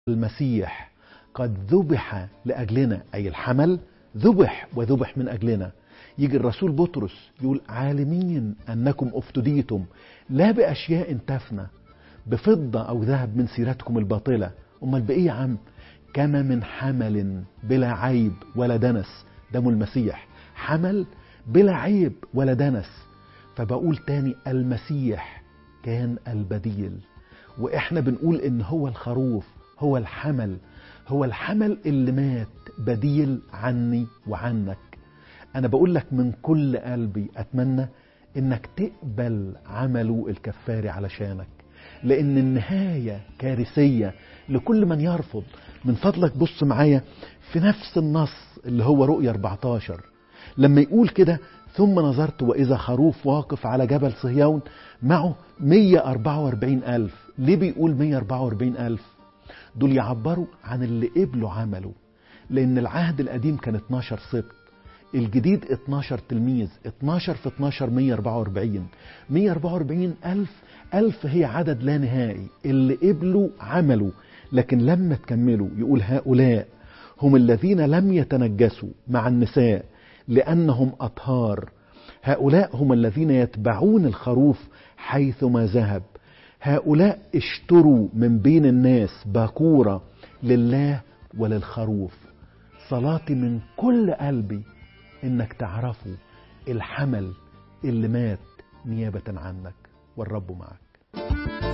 المسيح قد ذبح لأجلنا أي الحمل ذبح وذبح من أجلنا يجي الرسول بطرس يقول عالمين أنكم افتديتم لا بأشياء تفنى بفضة أو ذهب من سيرتكم الباطلة أمال بإيه يا عم كما من حمل بلا عيب ولا دنس دم المسيح حمل بلا عيب ولا دنس فبقول تاني المسيح كان البديل واحنا بنقول ان هو الخروف هو الحمل هو الحمل اللي مات بديل عني وعنك انا بقول لك من كل قلبي اتمنى انك تقبل عمله الكفاري علشانك لان النهاية كارثية لكل من يرفض من فضلك بص معايا في نفس النص اللي هو رؤية 14 لما يقول كده ثم نظرت وإذا خروف واقف على جبل صهيون معه 144 ألف ليه بيقول 144 ألف دول يعبروا عن اللي قبلوا عمله لأن العهد القديم كان 12 سبط الجديد 12 تلميذ 12 في 12 144 144 ألف ألف هي عدد لا نهائي اللي قبلوا عملوا لكن لما تكملوا يقول هؤلاء هم الذين لم يتنجسوا مع النساء لأنهم أطهار هؤلاء هم الذين يتبعون الخروف حيثما ذهب هؤلاء اشتروا من بين الناس باكورة لله وللخروف صلاتي من كل قلبي انك تعرفوا الحمل اللي مات نيابة عنك والرب معك